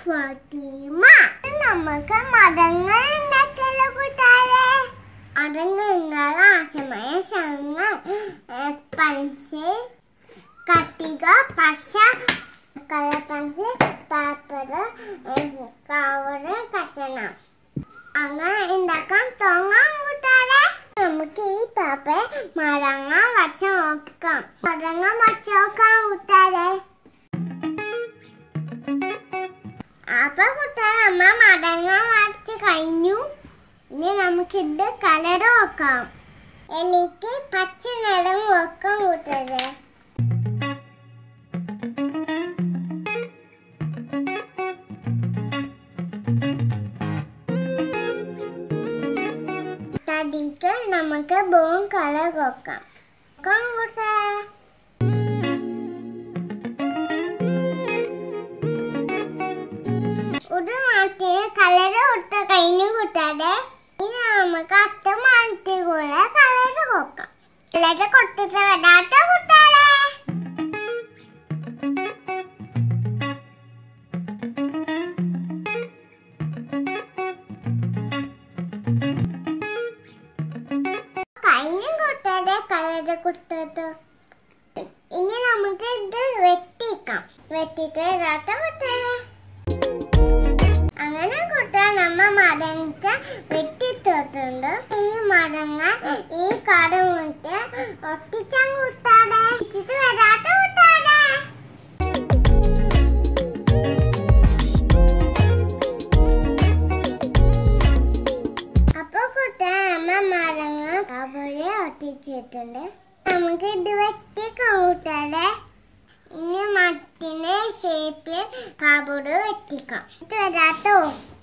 ഫാത്തിമ നമുക്ക് മതങ്ങൾ ഉണ്ടാക്കിയല്ലോ കൂട്ടാരെ മതങ്ങൾ ആശമയ ശങ്ങൾ പഞ്ച് കത്തിക പശ കളപ്പഞ്ച് പാപ്പറ് കവറ് കഷണം അങ്ങനെ ഉണ്ടാക്കാൻ തുടങ്ങാം കൂട്ടാരെ നമുക്ക് ഈ പാപ്പ മരങ്ങ വച്ച നോക്കാം മരങ്ങ വച്ച നോക്കാം കൂട്ടാരെ അപ്പൊ കൂട്ടാരെ അമ്മ മരങ്ങ വച്ച് കഴിഞ്ഞു ഇനി നമുക്ക് ഇത് കളർ നോക്കാം എനിക്ക് പച്ച നിറം വെക്കാം കൂട്ടാരെ തടിക്ക് നമുക്ക് ബോൺ കളർ വെക്കാം വെക്കാം കൂട്ടാരെ ഒരു മാസത്തിന് കളറ് കൊടുത്ത കഴിഞ്ഞു കൂട്ടാതെ ഇനി നമുക്ക് അത്ത മാസത്തിൽ കൂടെ കളറ് കൊടുക്കാം കളറ് കൊടുത്തിട്ട് വരാത്ത കൂട്ടാതെ കഴിഞ്ഞു കൂട്ടാതെ കളറ് കൊടുത്തത് ഇനി നമുക്ക് ഇത് വെട്ടിക്കാം വെട്ടിട്ട് വരാത്ത കൂട്ടാതെ അങ്ങനെ കൂട്ടാൻ നമ്മ മരങ്ങ വെട്ടിത്തോട്ടുണ്ട് ഈ മരങ്ങ ഈ കട മുട്ട് ഒട്ടിച്ചാൻ കൂട്ടാതെ ഇച്ചിട്ട് വരാത്ത കൂട്ടാതെ അപ്പൊ കൂട്ടാൻ നമ്മ മരങ്ങ കബളി ഒട്ടിച്ചിട്ടുണ്ട് നമുക്ക് ഇത് വെട്ടിക്കാൻ കൂട്ടാതെ ഇനി മട്ടിനെ ഷേപ്പിൽ കബോർഡ് വെട്ടിക്കാം ഇത് വരാട്ടോ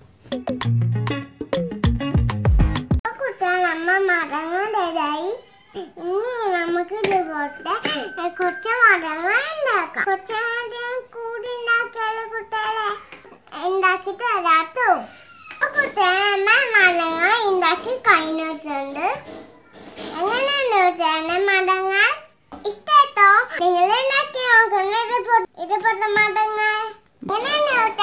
കുട്ടാൻ നമ്മ മരങ്ങളുടേതായി ഇനി നമുക്ക് ഇതുപോലത്തെ കുറച്ച് മരങ്ങൾ ഉണ്ടാക്കാം കുറച്ച് മരം കൂടി ഉണ്ടാക്കിയാലോ കുട്ടികളെ ഉണ്ടാക്കിട്ട് വരാട്ടോ കുട്ടികൾ മരങ്ങൾ ഉണ്ടാക്കി കഴിഞ്ഞിട്ടുണ്ട് എങ്ങനെയുണ്ട് കുട്ടികളെ മരങ്ങൾ ഇഷ്ടട്ടോ നിങ്ങൾ ഉണ്ടാക്കി നോക്കുന്നത് ഇതുപോലെ മരങ്ങൾ എങ്ങനെയുണ്ട്